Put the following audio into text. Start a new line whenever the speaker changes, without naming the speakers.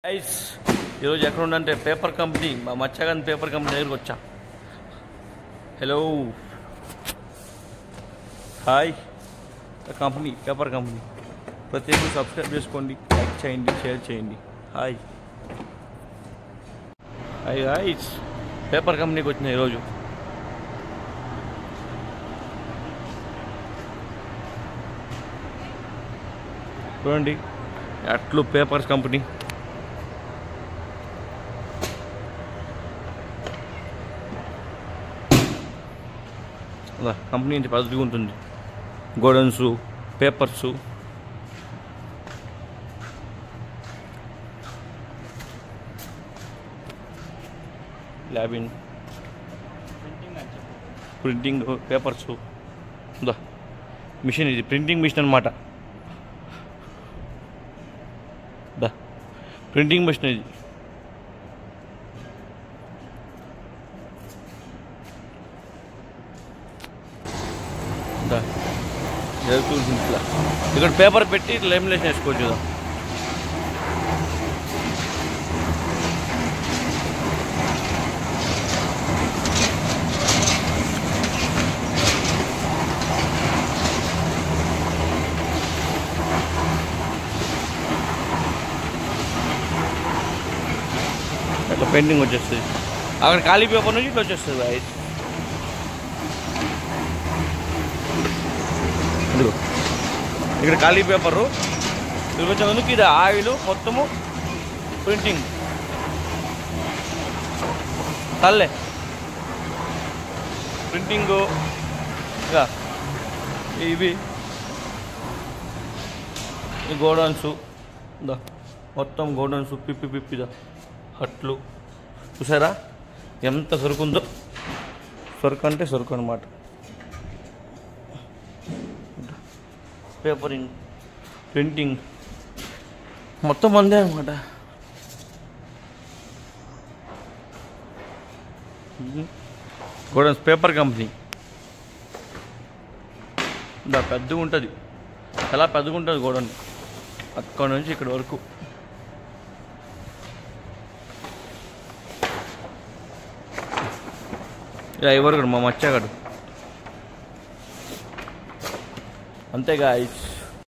guys ఈరోజు ఎక్కడ ఉండంటే paper company మా మచ్చగాన్ పేపర్ కంపెనీ దగ్గరికి వచ్చా hello hi company paper company ప్రతి ఒక్కరు సబ్స్క్రైబ్ చేసుకోండి లైక్ చేయండి షేర్ చేయండి హాయ్ హాయ్ హాయ్స్ పేపర్ కంపెనీకి వచ్చిన ఈరోజు చూడండి అట్లు పేపర్స్ కంపెనీ అలా కంపెనీ నుంచి పద్ధతిగా ఉంటుంది గోడన్స్ పేపర్స్ ల్యాబిన్ ప్రింటింగ్ పేపర్స్ దా మిషన్ ఇది ప్రింటింగ్ మిషన్ అనమాట దా ప్రింటింగ్ మిషన్ ఇది దా జరుగుతుంది ఇట్లా ఇక్కడ పేపర్ పెట్టి లెమినేషన్ వేసుకోవచ్చు కదా అట్లా పెయింటింగ్ వచ్చేస్తుంది అక్కడ ఖాళీ పేపర్ నుంచి ఇట్లా వచ్చేస్తుంది రైట్ ఇదిగో ఇక్కడ ఖాళీ పేపరు ఇక్కడికి వచ్చినందుకు ఇది ఆయిల్ మొత్తము ప్రింటింగ్ తల్లే ప్రింటింగు ఇంకా ఇవి ఈ గోడౌన్స్ దా మొత్తం గోడౌన్స్ పిప్పి పిప్పిదా హట్లు చూసారా ఎంత సరుకుందో సరుకు అంటే సరుకు అనమాట పేపరింగ్ ప్రింటింగ్ మొత్తం అందే అనమాట గోడౌన్స్ పేపర్ కంపెనీ దా పెద్దగా ఉంటుంది చాలా పెద్దగా ఉంటుంది గోడౌన్ అక్కడ నుంచి ఇక్కడ వరకు ఇలా ఎవరు కూడా మా మచ్చగాడు అంతేగా